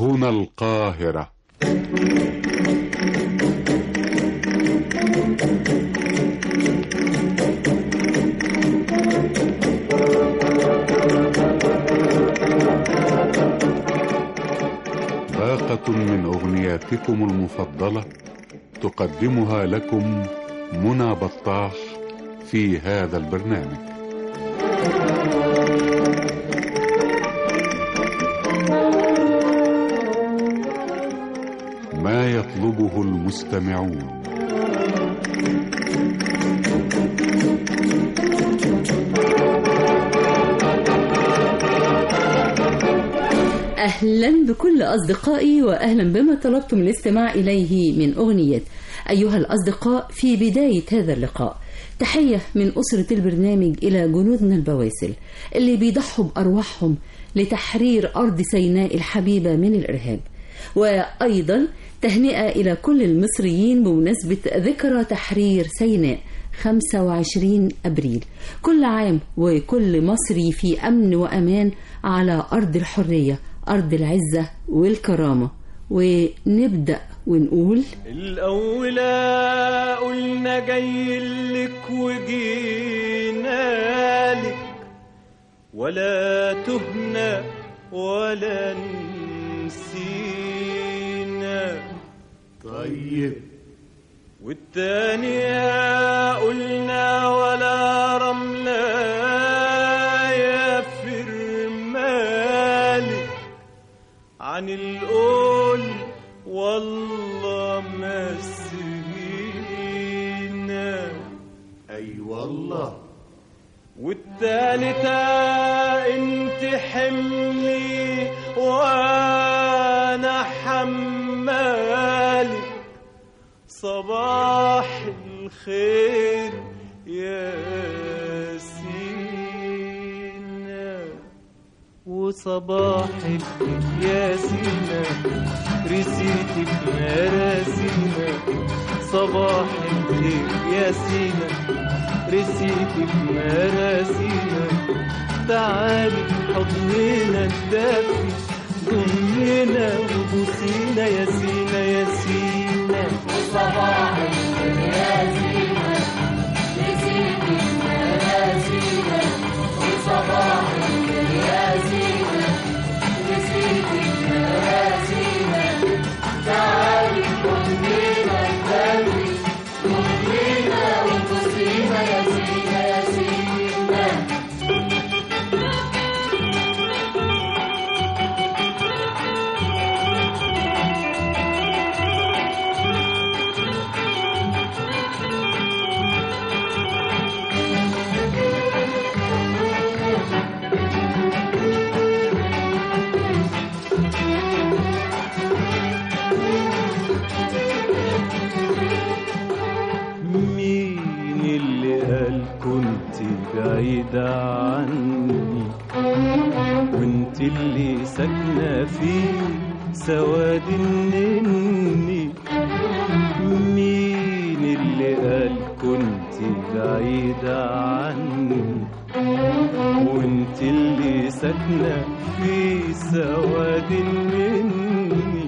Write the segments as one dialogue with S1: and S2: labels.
S1: هنا القاهرة باقة من أغنياتكم المفضلة تقدمها لكم منى بطاح في هذا البرنامج ما يطلبه المستمعون
S2: أهلا بكل أصدقائي وأهلا بما طلبتم الاستماع إليه من أغنية أيها الأصدقاء في بداية هذا اللقاء تحية من أسرة البرنامج إلى جنودنا البواسل اللي بيضحوا بأرواحهم لتحرير أرض سيناء الحبيبة من الإرهاب وأيضا تهنئة إلى كل المصريين بمناسبة ذكرى تحرير سيناء 25 أبريل كل عام وكل مصري في أمن وأمان على أرض الحرية أرض العزة والكرامة ونبدأ ونقول
S3: الأولى قلنا جاي لك وجينا لك ولا تهنا ولا نسينا
S4: طيب
S3: والتانية قلنا ولا رملة يا فرمالك عن القول والله ما سهينا
S4: اي والله
S3: والتالتة انت حملي وانا حمالك صباح الخير يا سينا وصباح الخير يا سينا رسيتك مراسينا صباح الخير يا سينا رسيتك مراسينا تعالي حضننا الدافي ضمنا وبوسينا يا سينا يا سينا
S5: صباح الخير يا زينة نسيتك مراسينا وصباح الخير يا زينة نسيتك مراسينا تعالي كلنا نكمل كلنا وانفسينا يا زينة يا زينة
S3: مين اللي قال كنت بعيدة عني وانت اللي ساكنة في سواد النني مين اللي قال كنت بعيدة عني وانت اللي ساكنة في سواد النني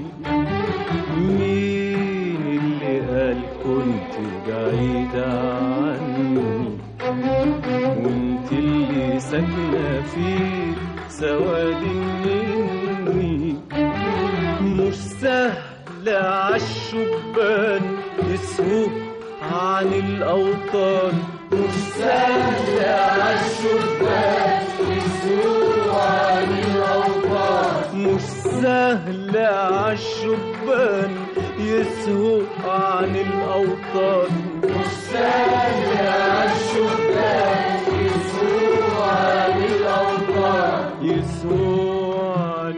S3: مين اللي قال كنت بعيدة عني وانت اللي ساكنة في سواد مني مش سهل عالشبان يسهو عن الأوطان مش سهل عالشبان يسهو عن الأوطان مش سهل عالشبان يسهو عن الأوطان مش سهل عالشبان يسهو عن الأوطان يسهو عن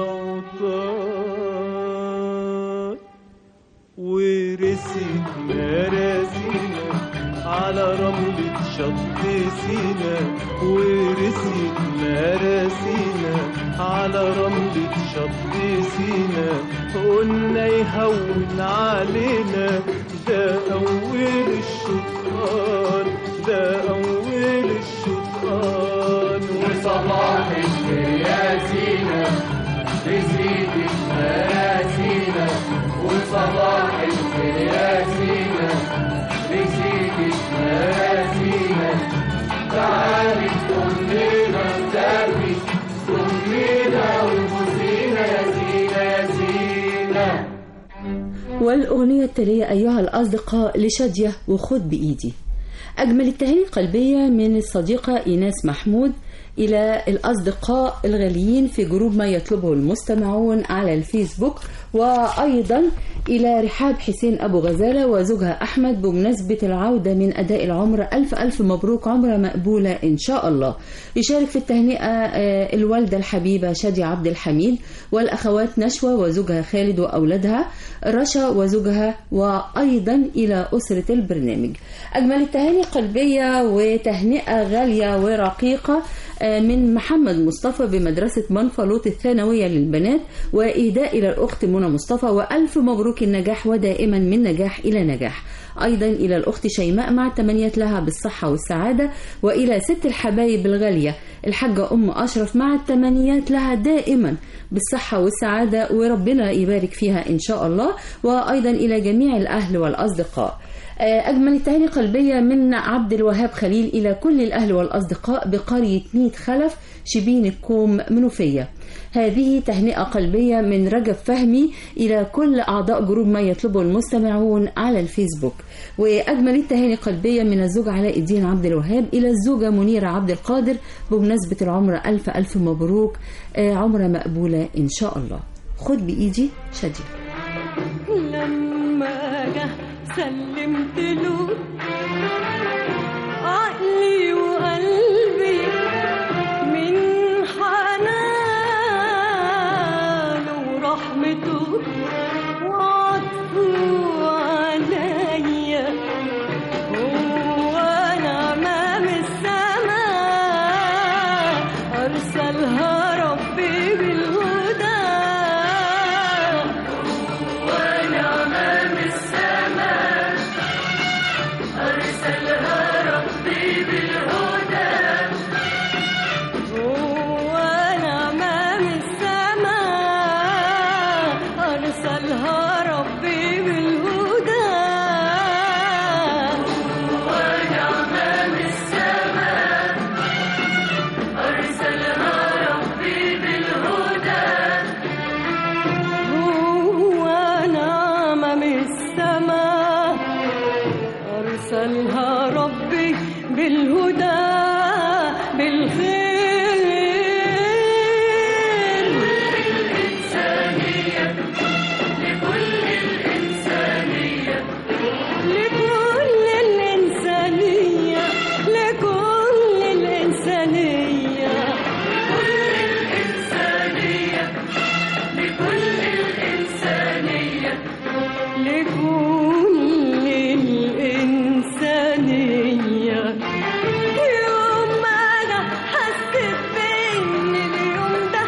S3: الأوطان ورسيت مراسينا على رملة شط سينا ورسيت مراسينا على رملة شط سينا قلنا يهون علينا ده أول الشطآن ده أول الشطآن
S5: وصباح الخير يا زينة رزقك
S2: والأغنية التالية أيها الأصدقاء لشادية وخد بإيدي أجمل التهاني القلبية من الصديقة إيناس محمود إلى الأصدقاء الغاليين في جروب ما يطلبه المستمعون على الفيسبوك وأيضا إلى رحاب حسين أبو غزالة وزوجها أحمد بمناسبة العودة من أداء العمرة ألف ألف مبروك عمرة مقبولة إن شاء الله يشارك في التهنئة آه، الوالدة الحبيبة شادية عبد الحميد والأخوات نشوى وزوجها خالد وأولادها رشا وزوجها وأيضا إلى أسرة البرنامج أجمل التهاني قلبية وتهنئة غالية ورقيقة آه، من محمد مصطفى بمدرسة منفلوط الثانوية للبنات وإهداء إلى الأخت منى مصطفى وألف مبروك النجاح ودائما من نجاح إلى نجاح أيضا إلى الأخت شيماء مع التمنيات لها بالصحة والسعادة وإلى ست الحبايب الغالية الحاجة أم أشرف مع التمنيات لها دائما بالصحة والسعادة وربنا يبارك فيها إن شاء الله وأيضا إلى جميع الأهل والأصدقاء أجمل التهاني قلبية من عبد الوهاب خليل إلى كل الأهل والأصدقاء بقرية ميت خلف شبين الكوم منوفية هذه تهنئة قلبية من رجب فهمي إلى كل أعضاء جروب ما يطلبه المستمعون على الفيسبوك وأجمل التهاني قلبية من الزوج علاء الدين عبد الوهاب إلى الزوجة منيرة عبد القادر بمناسبة العمرة ألف ألف مبروك آه، عمرة مقبولة إن شاء الله خد بإيدي شادية
S5: لما جه سلمت له عقلي وقلبي من حنانه ورحمته وعطفه عليا هو نعمة من السماء أرسلها ربي بالهدى ونعمة من السماء أرسلها ربي بالهدى ونعمة من السماء أرسلها ربي بالهدى ونعمة من السماء أرسلها ربي بالهدى هو نعمة من السماء أرسلها ربي بالهدى بالخير لكل الإنسانية لكل الإنسانية لكل الإنسانية لكل الإنسانية يوم ما أنا حسيت بإن اليوم ده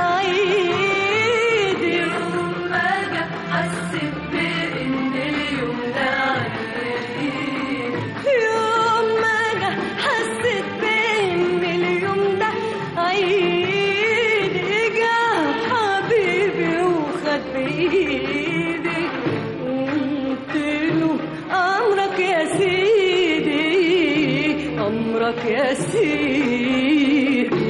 S5: عيد يوم ما أنا حسيت بإن اليوم ده عيد يوم ما أنا حسيت بإن اليوم ده عيد إجا حبيبي وخد بإيدي قلت له أمرك يا سيدي أمرك يا سيدي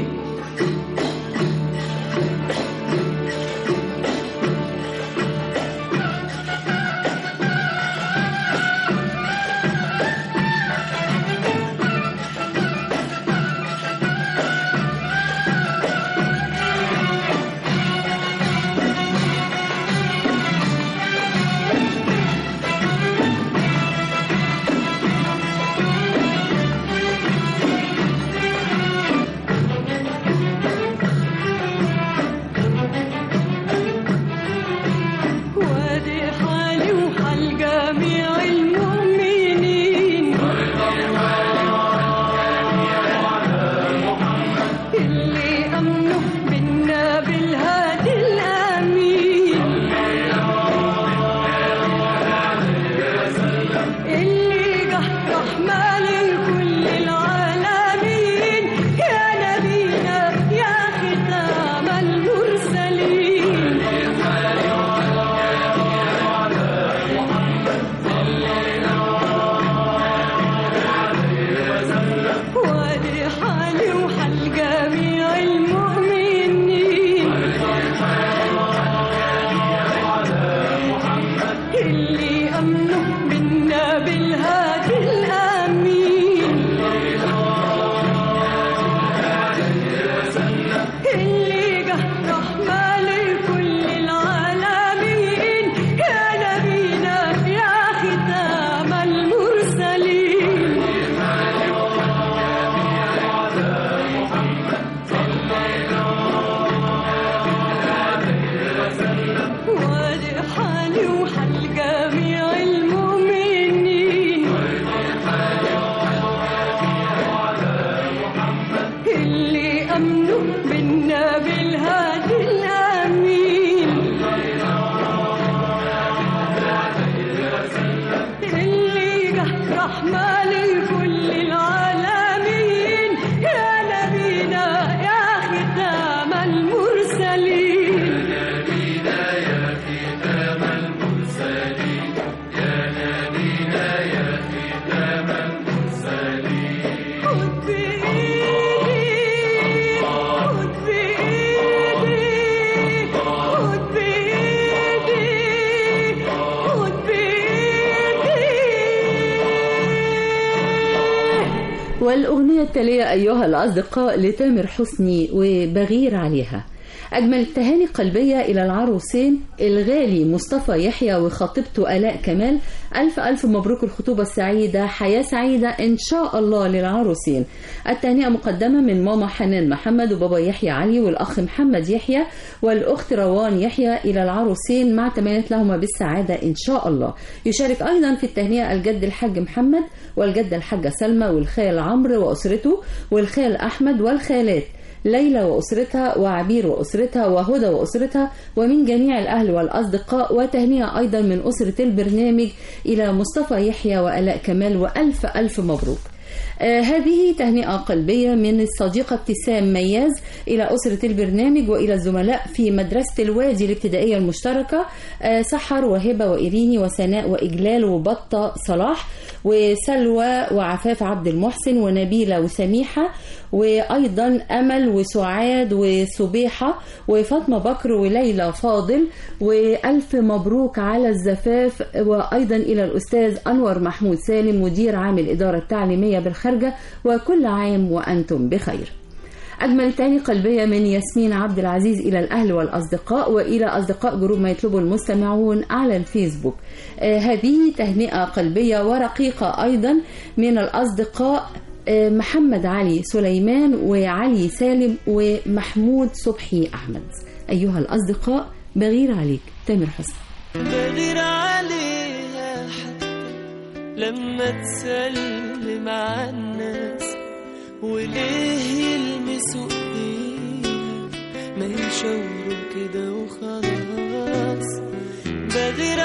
S2: والأغنية التالية أيها الأصدقاء لتامر حسني وبغير عليها أجمل التهاني قلبية إلى العروسين الغالي مصطفى يحيى وخطيبته آلاء كمال ألف ألف مبروك الخطوبة السعيدة حياة سعيدة إن شاء الله للعروسين التهنئة مقدمة من ماما حنان محمد وبابا يحيى علي والأخ محمد يحيى والأخت روان يحيى إلى العروسين مع تمنيات لهما بالسعادة إن شاء الله يشارك أيضا في التهنئة الجد الحاج محمد والجدة الحاجة سلمى والخال عمرو وأسرته والخال أحمد والخالات ليلى وأسرتها وعبير وأسرتها وهدى وأسرتها ومن جميع الأهل والأصدقاء وتهنئة أيضا من أسرة البرنامج إلى مصطفى يحيى وألاء كمال وألف ألف مبروك آه هذه تهنئة قلبية من الصديقة ابتسام مياز إلى أسرة البرنامج وإلى الزملاء في مدرسة الوادي الابتدائية المشتركة آه سحر وهبة وإيريني وسناء وإجلال وبطة صلاح وسلوى وعفاف عبد المحسن ونبيلة وسميحة وأيضا أمل وسعاد وسبيحة وفاطمة بكر وليلى فاضل وألف مبروك على الزفاف وأيضا إلى الأستاذ أنور محمود سالم مدير عام الإدارة التعليمية بالخارجة وكل عام وأنتم بخير أجمل تاني قلبية من ياسمين عبد العزيز إلى الأهل والأصدقاء وإلى أصدقاء جروب ما يطلبه المستمعون على الفيسبوك آه هذه تهنئة قلبية ورقيقة أيضا من الأصدقاء آه محمد علي سليمان وعلي سالم ومحمود صبحي أحمد أيها الأصدقاء بغير عليك تامر حسني
S6: بغير عليها حتى لما تسلم على الناس وليه يلمسوا ايديها ما يشاوروا كده وخلاص بغير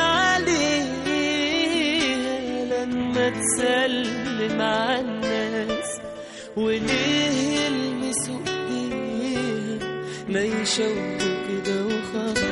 S6: عليها لما تسلم على الناس وليه يلمسوا ايديها ما يشاوروا كده وخلاص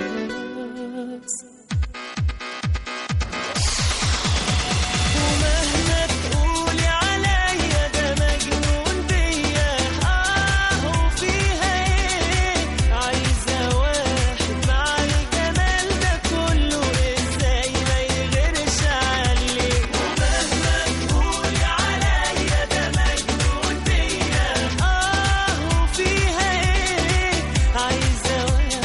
S6: ومهما تقولي عليا ده مجنون بيا اه وفيها ايه عايزة واحد مع الجمال ده كله ازاي ما يغيرش عليه ومهما تقولي عليا ده مجنون بيا اه وفيها ايه عايزة واحد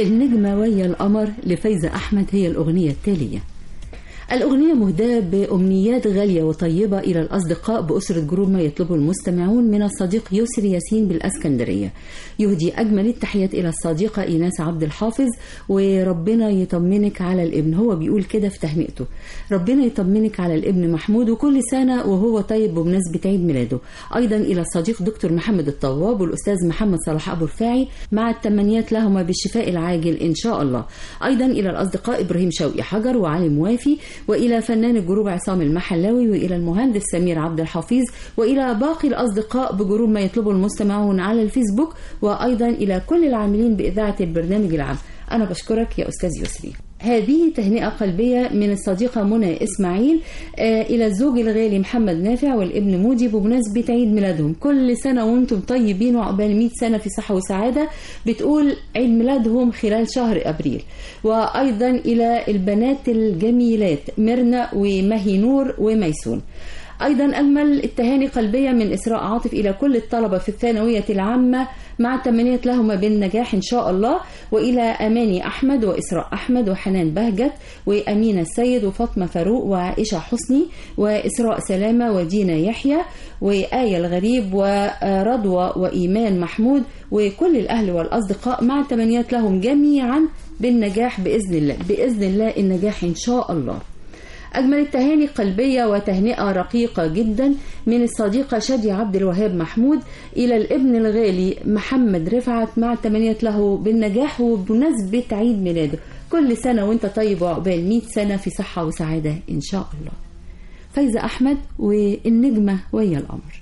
S2: النجمة ويا القمر لفايزة أحمد هي الأغنية التالية الأغنية مهداة بأمنيات غالية وطيبة إلى الأصدقاء بأسرة جروب ما يطلبه المستمعون من الصديق يسري ياسين بالأسكندرية يهدي أجمل التحيات إلى الصديقة إيناس عبد الحافظ وربنا يطمنك على الابن هو بيقول كده في تهنئته ربنا يطمنك على الابن محمود وكل سنة وهو طيب بمناسبة عيد ميلاده أيضا إلى الصديق دكتور محمد الطواب والأستاذ محمد صلاح أبو رفاعي مع التمنيات لهما بالشفاء العاجل إن شاء الله أيضا إلى الأصدقاء إبراهيم شوقي حجر وعلي موافي وإلى فنان الجروب عصام المحلاوي وإلى المهندس سمير عبد الحفيظ وإلى باقي الأصدقاء بجروب ما يطلبه المستمعون على الفيسبوك وأيضا إلى كل العاملين بإذاعة البرنامج العام أنا بشكرك يا أستاذ يسري هذه تهنئة قلبية من الصديقة منى إسماعيل آه إلى الزوج الغالي محمد نافع والابن مودي بمناسبة عيد ميلادهم كل سنة وانتم طيبين وعقبال 100 سنة في صحة وسعادة بتقول عيد ميلادهم خلال شهر أبريل وأيضا إلى البنات الجميلات ميرنا ومهي نور وميسون أيضا أجمل التهاني قلبية من إسراء عاطف إلى كل الطلبة في الثانوية العامة مع التمنيات لهما بالنجاح إن شاء الله وإلى أماني أحمد وإسراء أحمد وحنان بهجت وأمينة السيد وفاطمة فاروق وعائشة حسني وإسراء سلامة ودينا يحيى وآية الغريب ورضوى وإيمان محمود وكل الأهل والأصدقاء مع التمنيات لهم جميعا بالنجاح بإذن الله بإذن الله النجاح إن شاء الله أجمل التهاني قلبية وتهنئة رقيقة جدا من الصديقة شادية عبد الوهاب محمود إلى الابن الغالي محمد رفعت مع التمنيات له بالنجاح وبمناسبة عيد ميلاده كل سنة وانت طيب وعقبال 100 سنة في صحة وسعادة إن شاء الله فايزة أحمد والنجمة ويا القمر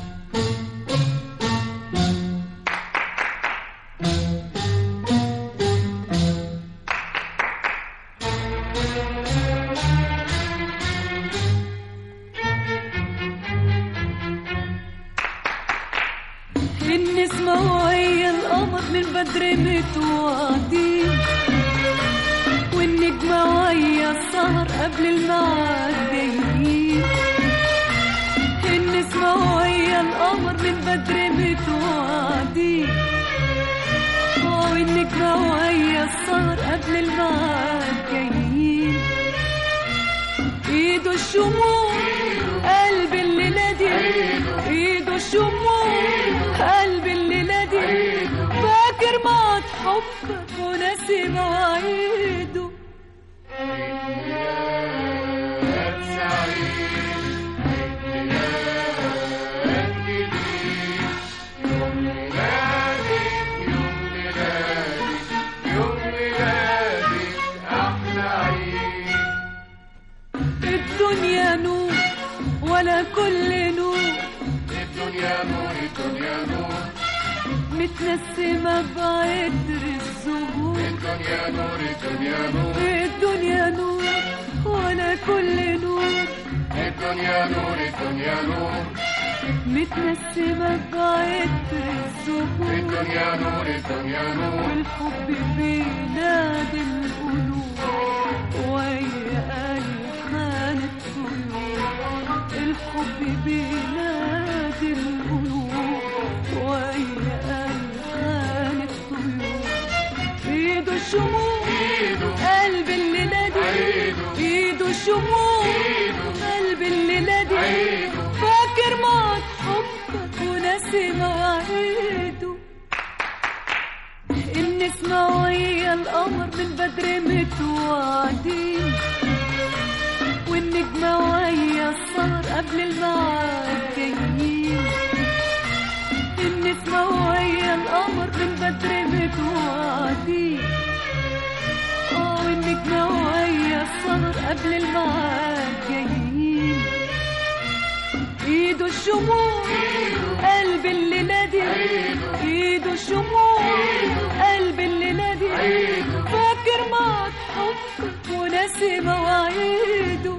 S5: النسمة وهي القمر من بدري متوعدين والنجمة وهي السهر قبل الميعاد جايين النسمة وهي القمر من بدري متوعدين والنجمة وهي السهر قبل الميعاد جايين ايده الشموع قلب اللي نادي ايده الشموع قلب اللي نادي فاكر موت حبك وناسي مواعيده الدنيا نور ولا كل نور الدنيا نور الدنيا نور متنسمة بعطر الزهور الدنيا نور الدنيا نور الدنيا نور ولا كل نور الدنيا نور الدنيا نور متنسمة بعطر الزهور الدنيا نور الدنيا نور والحب بينادي القلوب ويا ألحان الطيور الحب بينادي القلوب ويا ألحان الطيور ايده الشموع قلب اللي نادي ايده الشموع قلب اللي نادي فاكر موت حبك وناسي مواعيده النسمة ويا القمر من بدري متوعدين والنجمة ويا السهر قبل الميعاد جايين النسمة ويا القمر من بدري متوعدين اه والنجمة ويا السهر قبل الميعاد جايين ايده الشموع قلب اللي نادي ايده الشموع قلب اللي نادي فاكر موت حبك وناسي مواعيده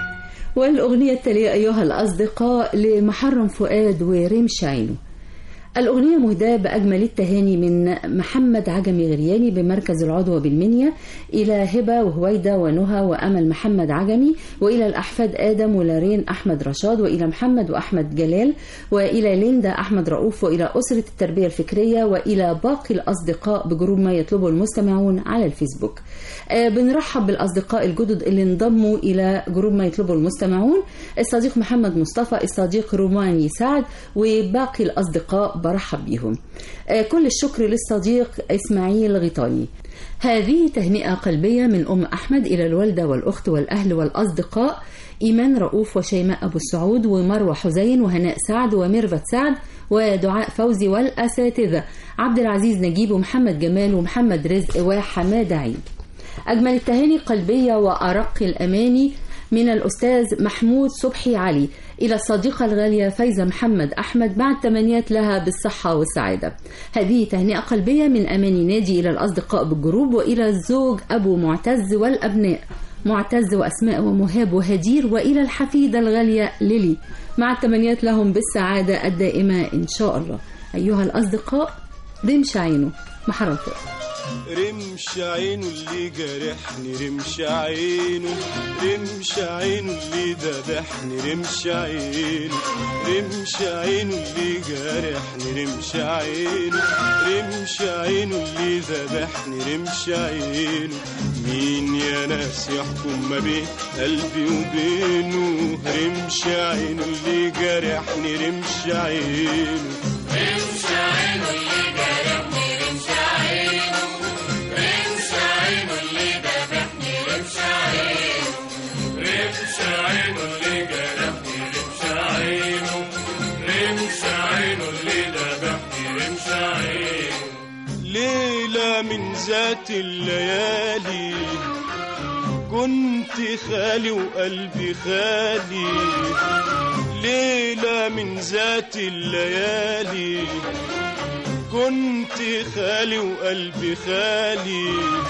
S2: والأغنية التالية أيها الأصدقاء لمحرم فؤاد وريم شاينو الأغنية مهداة بأجمل التهاني من محمد عجمي غرياني بمركز العضوة بالمنيا إلى هبة وهويدة ونهى وأمل محمد عجمي وإلى الأحفاد آدم ولارين أحمد رشاد وإلى محمد وأحمد جلال وإلى ليندا أحمد رؤوف وإلى أسرة التربية الفكرية وإلى باقي الأصدقاء بجروب ما يطلبه المستمعون على الفيسبوك آه، بنرحب بالأصدقاء الجدد اللي انضموا إلى جروب ما يطلبه المستمعون الصديق محمد مصطفى الصديق روماني سعد وباقي الأصدقاء برحب بيهم آه، كل الشكر للصديق إسماعيل غيطاني هذه تهنئة قلبية من أم أحمد إلى الوالدة والأخت والأهل والأصدقاء إيمان رؤوف وشيماء أبو السعود ومروة حزين وهناء سعد وميرفت سعد ودعاء فوزي والأساتذة عبد العزيز نجيب ومحمد جمال ومحمد رزق وحماد عيد أجمل التهاني قلبية وأرق الأماني من الأستاذ محمود صبحي علي إلى الصديقة الغالية فايزة محمد أحمد بعد تمنيات لها بالصحة والسعادة هذه تهنئة قلبية من أماني نادي إلى الأصدقاء بالجروب وإلى الزوج أبو معتز والأبناء معتز وأسماء ومهاب وهدير وإلى الحفيدة الغالية ليلي مع التمنيات لهم بالسعادة الدائمة إن شاء الله أيها الأصدقاء رمش عينه محرم فؤاد
S3: رمش عينه اللي جرحني رمش عينه رمش عينه اللي ذبحني رمش عينه رمش عينه اللي جرحني رمش عينه رمش عينه اللي ذبحني رمش عينه مين يا ناس يحكم ما بين قلبي وبينه رمش عينه اللي جرحني رمش عينه ليلة من ذات الليالي كنت خالي وقلبي خالي ليلة من ذات الليالي كنت خالي وقلبي خالي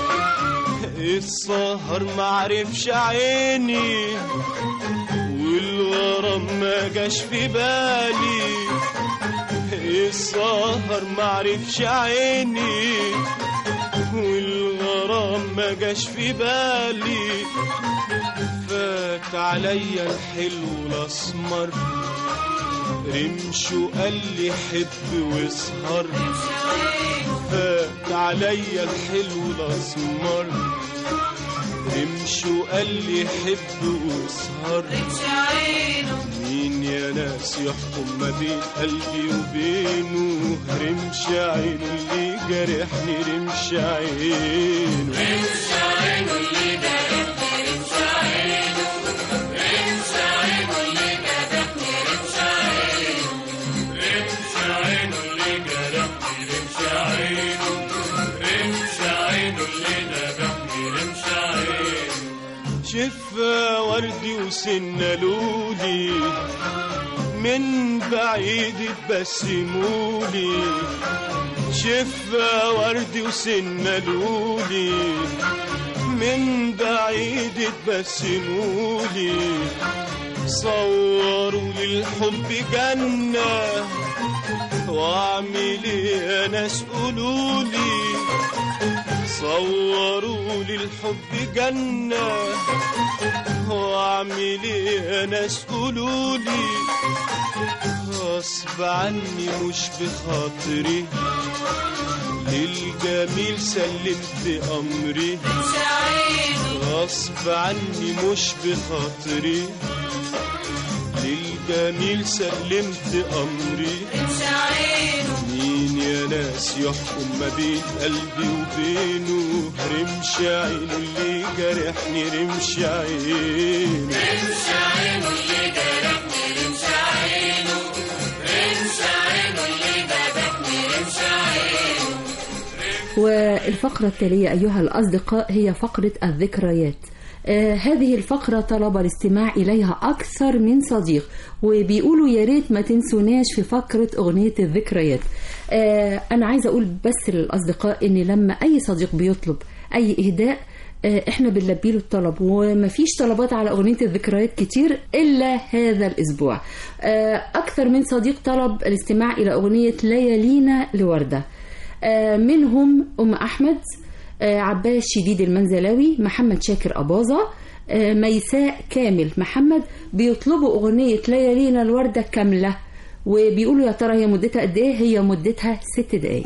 S3: السهر معرفش عيني والغرام ما جاش في بالي السهر معرفش عيني والغرام ما جاش في بالي فات عليا الحلو الاسمر رمش وقال لي حب واسهر فات عليا الحلو الاسمر رمش وقال لي حب واسهر مين يا ناس يحكم ما بين قلبي وبينه رمش عينه اللي جرحني رمش عينه شفا وردي وسنة لولي من بعيد تبسمولي شفا وردي وسنة لولي من بعيد تبسمولي صوروا للحب جنة واعمل ايه يا ناس قولولي صوروا للحب جنة واعمل ايه يا ناس قولولي غصب عني مش بخاطري للجميل سلمت امري غصب عني مش بخاطري للجميل سلمت امري مين يا ناس يحكم ما بين قلبي وبينه رمش عينه اللي جرحني رمش عينه
S2: والفقرة التالية أيها الأصدقاء هي فقرة الذكريات آه هذه الفقرة طلب الاستماع إليها أكثر من صديق وبيقولوا يا ريت ما تنسوناش في فقرة أغنية الذكريات آه أنا عايزة أقول بس للأصدقاء إن لما أي صديق بيطلب أي إهداء آه، احنا بنلبي له الطلب ومفيش طلبات على اغنيه الذكريات كتير الا هذا الاسبوع آه، اكثر من صديق طلب الاستماع الى اغنيه ليالينا لورده آه، منهم ام احمد آه، عباس شديد المنزلاوي محمد شاكر أباظة آه، ميساء كامل محمد بيطلبوا أغنية ليالينا الوردة كاملة وبيقولوا يا ترى هي مدتها قد إيه هي مدتها ست دقايق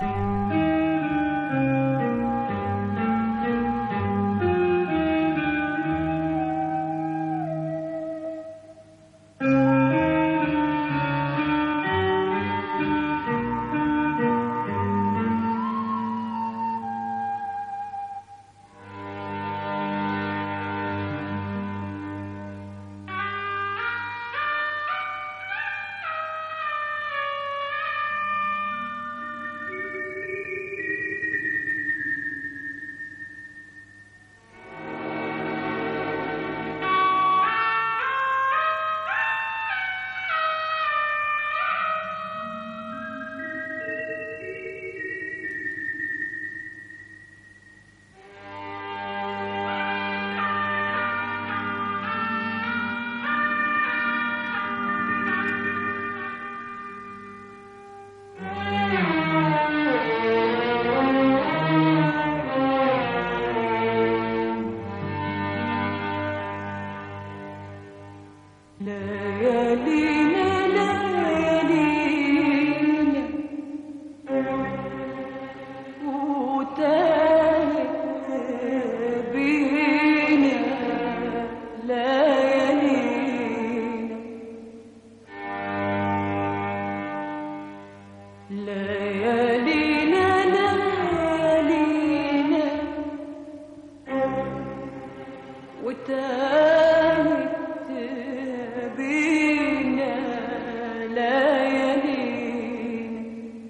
S5: ليالينا ليالينا وتاهت بينا ليالينا ليالينا ليالينا وتاهت بينا ليالينا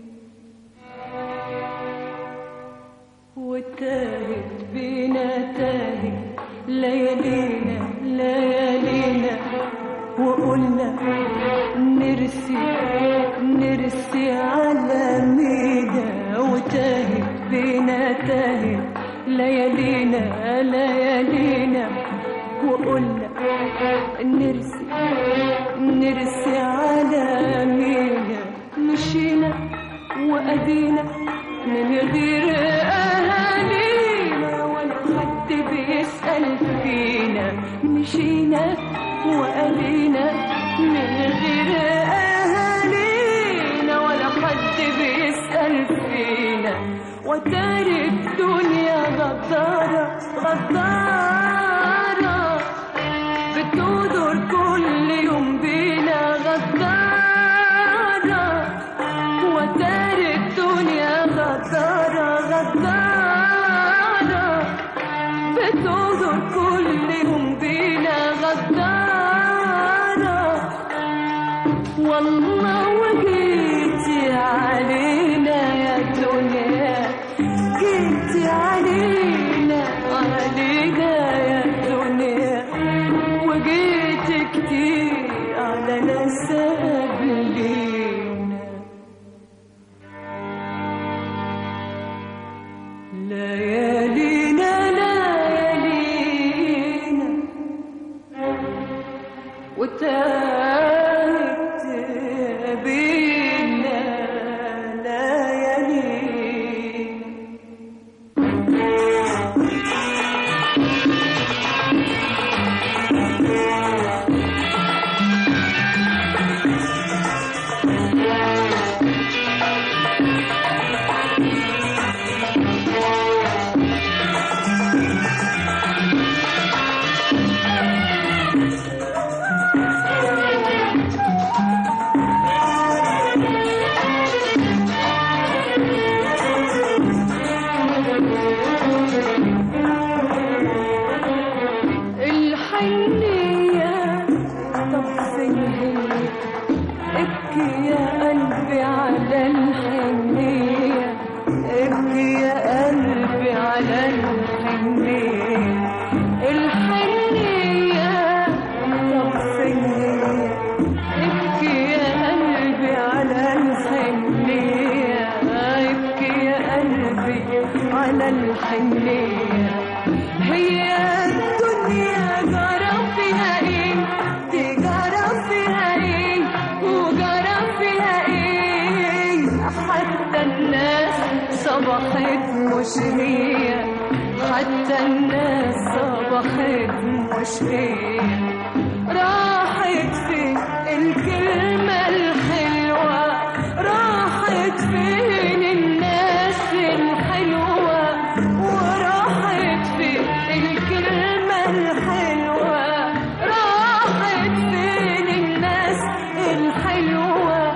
S5: وتاهت بينا تاهت ليالينا ليالينا وقلنا نرسي نرسي على مينا وتاهت بينا تاهت ليالينا ليالينا وقلنا نرسي نرسي على مينا مشينا وأدينا من غير أهالينا ولا حد بيسأل فينا مشينا وأدينا من غير أهالينا ولا حد بيسأل فينا وتاري الدنيا غدارة غدارة بتودر كل يوم بينا غدارة وتاري الدنيا غدارة غدارة بتودر كل يوم بينا غدارة والله وجيتي علينا يا دنيا جيتي علينا علينا يا دنيا وجيتي كتير على ناس قبلينا ليالينا ليالينا وتاهت بينا ليالينا الحنية طب فين هي ابكي يا قلبي على الحنية ابكي يا قلبي على الحنية الحنية طب فين هي ابكي يا قلبي على الحنية ابكي يا قلبي على الحنية هي الدنيا جرى فيها ايه دي جرى فيها ايه وجرى فيها ايه حتى الناس صبحت مش هي حتى الناس صبحت مش هي راحت فين الكلمة الحلوة راحت فين الناس الحلوة وراحت فين الكلمة الحلوة راحت فين الناس الحلوة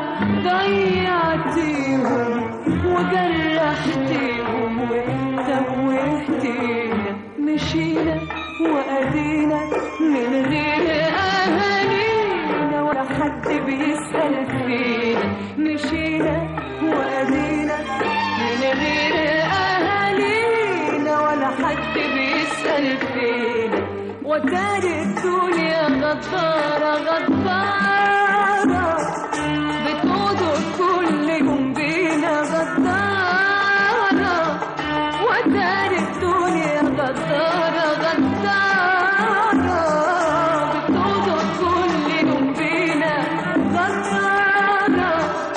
S5: ضيعتيهم وجرحتيهم وتوهتينا مشينا وأدينا من غير أهالينا ولا حد بيسأل فينا مشينا وأدينا من غير أهالينا ولا حد بيسأل فينا وتاري الدنيا غدارة غدارة بتوضع كل يوم بينا غدارة وتاري الدنيا غدارة غدارة بتوضع كل يوم بينا غدارة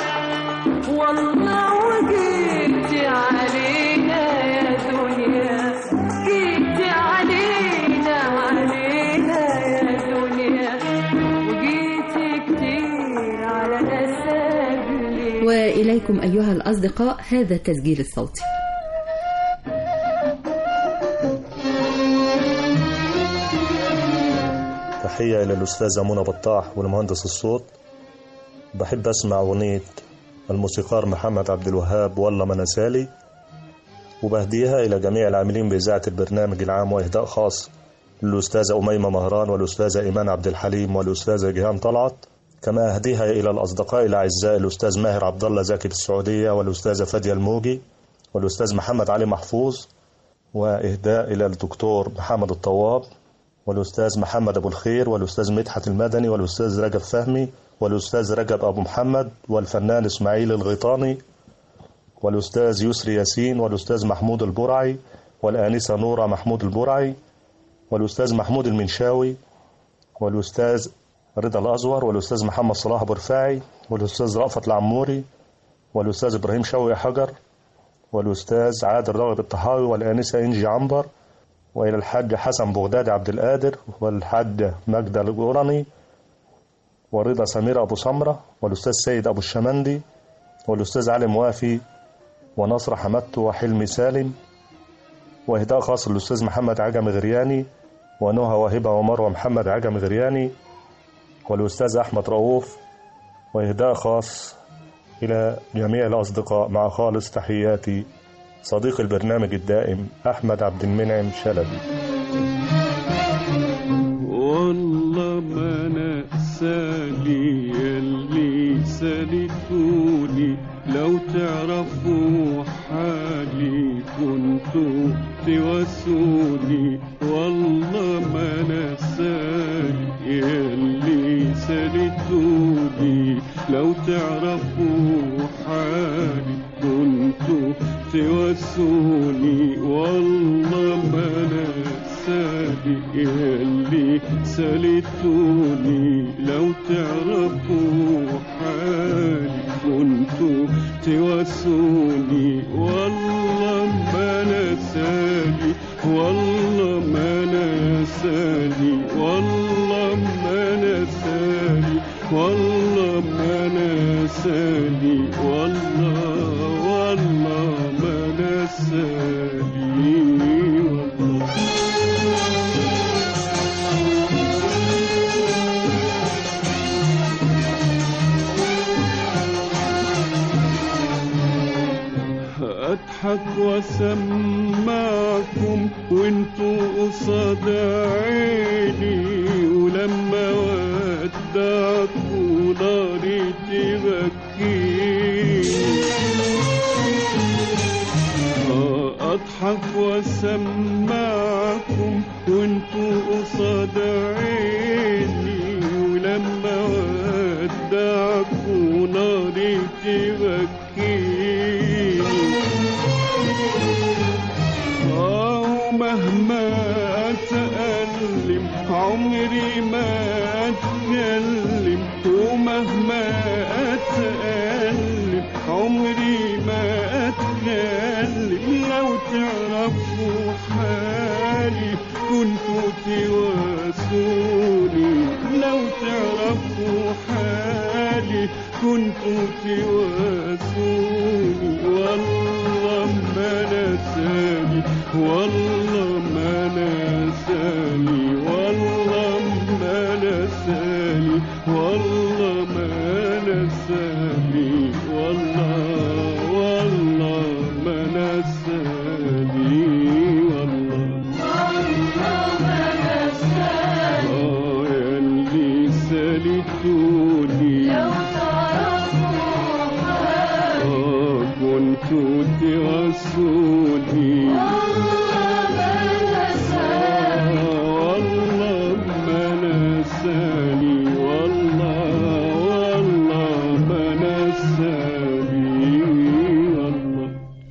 S5: والله وجيتي علينا يا دنيا جيتي علينا علينا يا دنيا وجيتي كتير على أسابيع
S2: وإليكم أيها الأصدقاء هذا التسجيل الصوتي
S7: تحية إلى الأستاذة منى بطاح والمهندس الصوت بحب أسمع أغنية الموسيقار محمد عبد الوهاب والله ما نسالي وبهديها إلى جميع العاملين بإذاعة البرنامج العام وإهداء خاص للأستاذة أميمة مهران والأستاذة إيمان عبد الحليم والأستاذة جيهان طلعت كما أهديها إلى الأصدقاء الأعزاء الأستاذ ماهر عبد الله زكي في السعودية والأستاذة فادية الموجي والأستاذ محمد علي محفوظ وإهداء إلى الدكتور محمد الطواب والأستاذ محمد أبو الخير والأستاذ مدحت المدني والأستاذ رجب فهمي والأستاذ رجب أبو محمد والفنان إسماعيل الغيطاني والأستاذ يسري ياسين والأستاذ محمود البرعي والآنسة نورة محمود البرعي والأستاذ محمود المنشاوي والأستاذ رضا الأزور والأستاذ محمد صلاح أبو رفاعي والأستاذ رأفت العموري والأستاذ إبراهيم شوقي حجر والأستاذ عادل راغب الطحاوي والآنسة إنجي عنبر وإلى الحاج حسن بغداد عبد القادر والحاج مجدة الجورني ورضا سمير أبو سمرة والأستاذ سيد أبو الشمندي والأستاذ علي موافي ونصر حمدت وحلمي سالم وإهداء خاص للأستاذ محمد عجمي غرياني ونهى وهبة ومروة محمد عجمي غرياني والأستاذ أحمد رؤوف وإهداء خاص إلى جميع الأصدقاء مع خالص تحياتي صديق البرنامج الدائم أحمد عبد المنعم شلبي
S3: والله ما نسالي يلي سالتوني لو تعرفوا حالي كنتوا توسوني والله ما نسالي يلي سالتوني لو تعرفوا حالي كنتوا توسوني والله ما نسالي يلي سالتوني لو تعرفوا حالي كنتوا توسوني والله ما نسالي والله ما نسالي والله ما نسالي والله ما نسالي والله والله ما نسالي والله اضحك واسمعكم وانتوا قصاد عيني ولما ودعكوا ناري تبكيني اضحك واسمعكم وانتوا قصاد عيني ولما ودعكوا ناري تبكيني آه ومهما أتألم عمري ما أتكلم ومهما أتألم عمري ما أتكلم لو تعرفوا حالي كنتوا تواسوني لو تعرفوا حالي كنتوا تواسوني والله ما نساني والله ما نساني والله ما نساني والله ما نساني والله والله ما نساني والله آه يا اللي سالتوني آه كنتوا تواسوني والله ما نساني والله والله ما نساني والله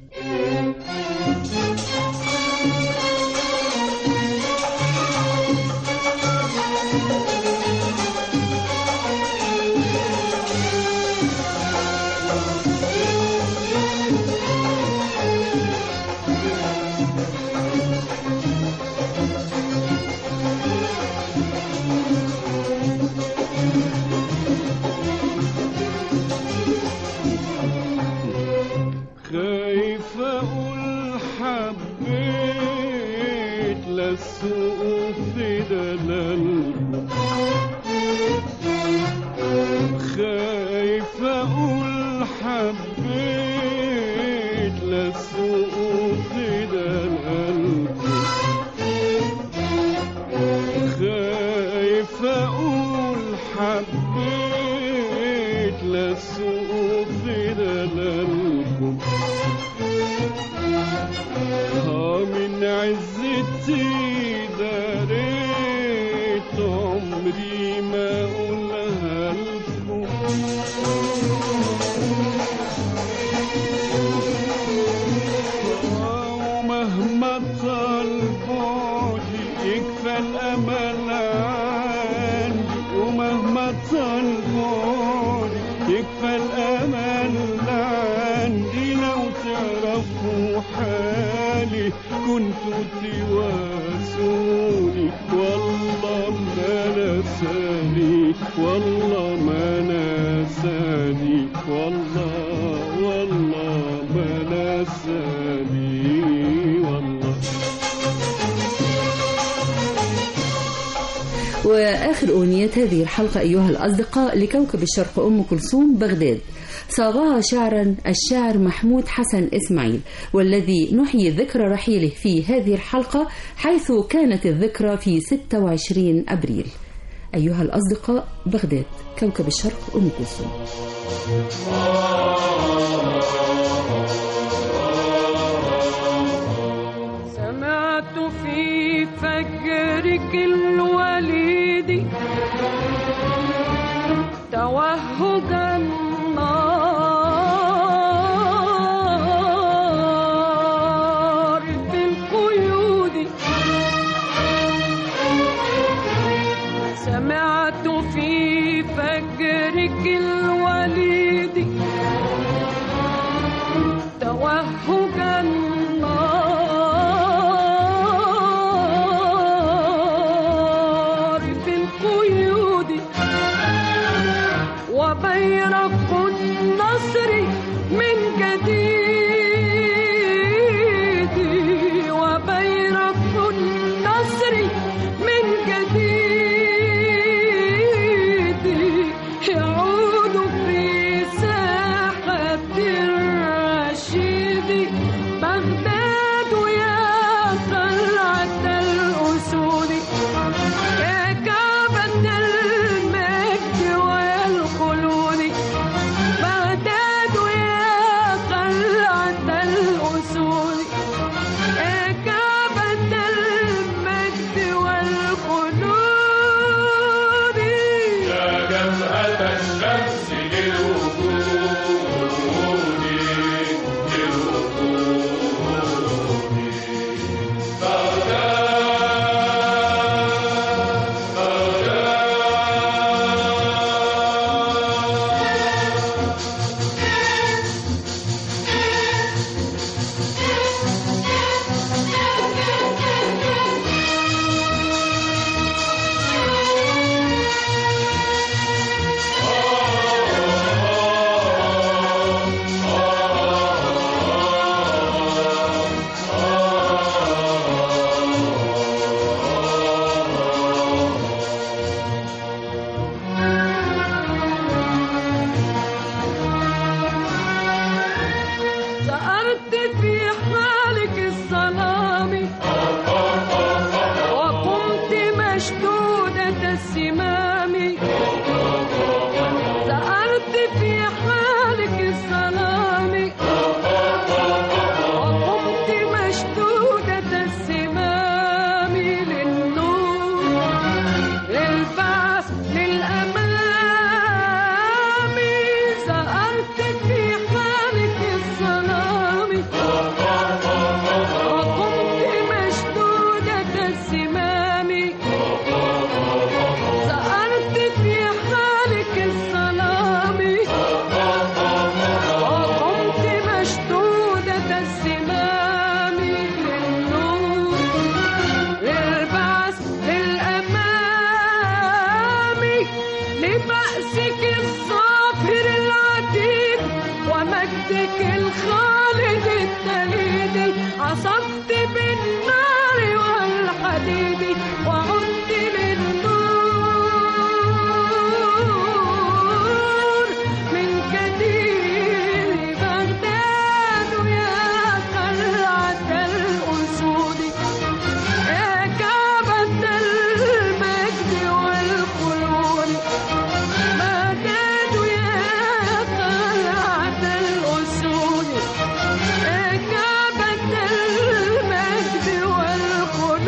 S3: خايف اقول حبيت للسوق في دلالكم خايف اقول حبيت للسوق في دلالكم خايف اقول حبيت للسوق في دلالكم ها من عزتي داريت عمري ما اقولها لكم ومهما طال بعدي يكفى الامل عندي ومهما طال بعدي يكفى الامل عندي لو تعرفوا حالي كنتوا تواسوني والله ما نساني والله ما نساني والله والله ما نساني والله
S2: وآخر أغنية هذه الحلقة أيها الأصدقاء لكوكب الشرق أم كلثوم بغداد صاغها شعرا الشاعر محمود حسن إسماعيل والذي نحيي ذكرى رحيله في هذه الحلقة حيث كانت الذكرى في 26 أبريل أيها الأصدقاء بغداد كوكب الشرق أم كلثوم
S5: سمعت في فجرك الوليد توهجا النار في القيود سمعت في فجرك الوليد توهجا النار في القيود وبين خالد التليدي عصبت بالنار والحديد وعدت للنور من كثير بغداد يا قلعة الأسود يا كعبة المجد والخلود بغداد يا قلعة الأسود يا كعبة المجد والخلود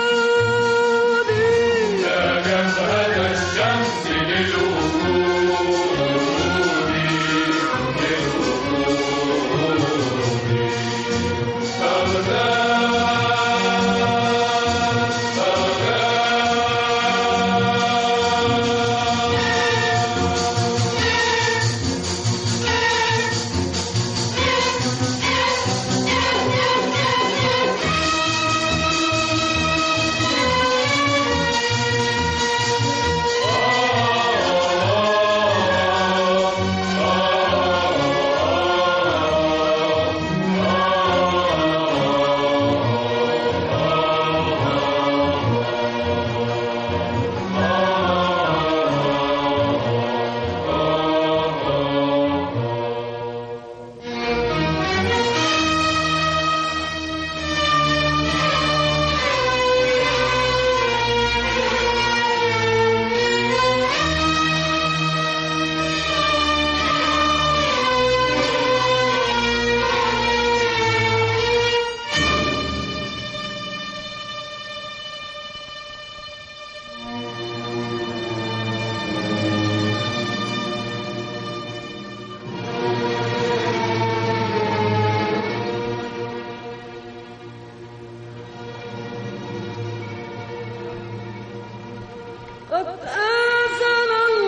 S5: قد أنزل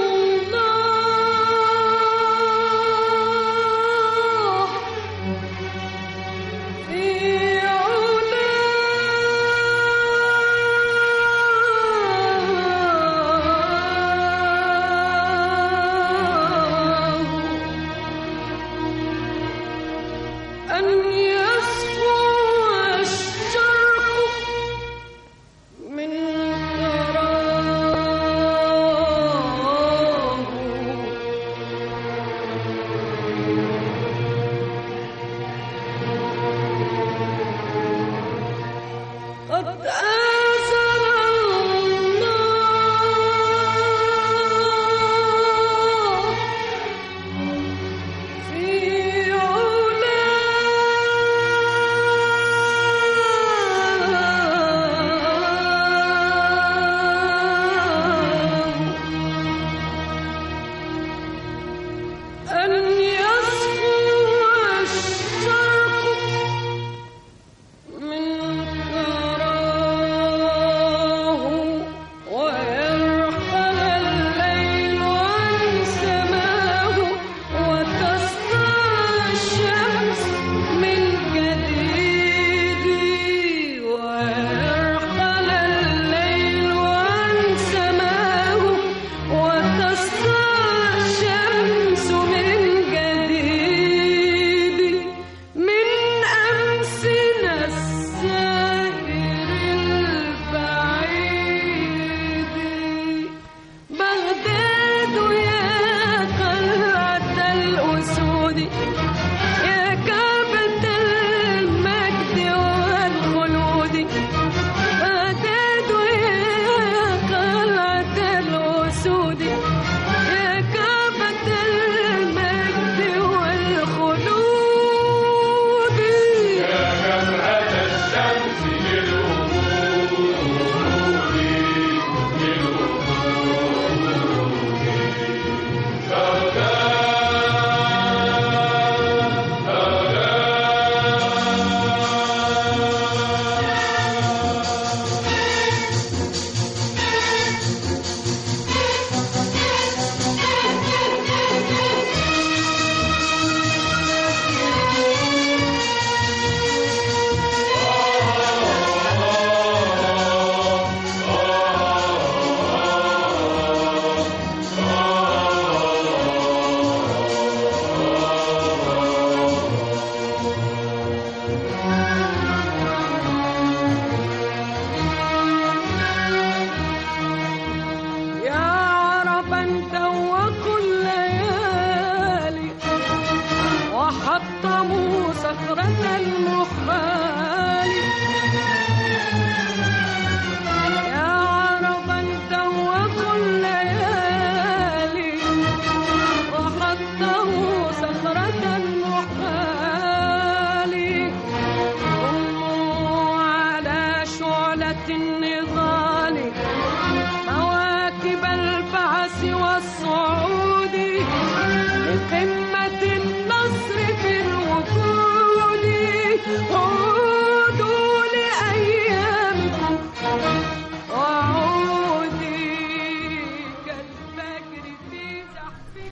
S5: الله في علاه أن يصفو الشرق من تراه قد أنزل الله في علاه أن يصفو الشرق من تراه
S8: رحلة النضال مواكب البعث والصعود لقمة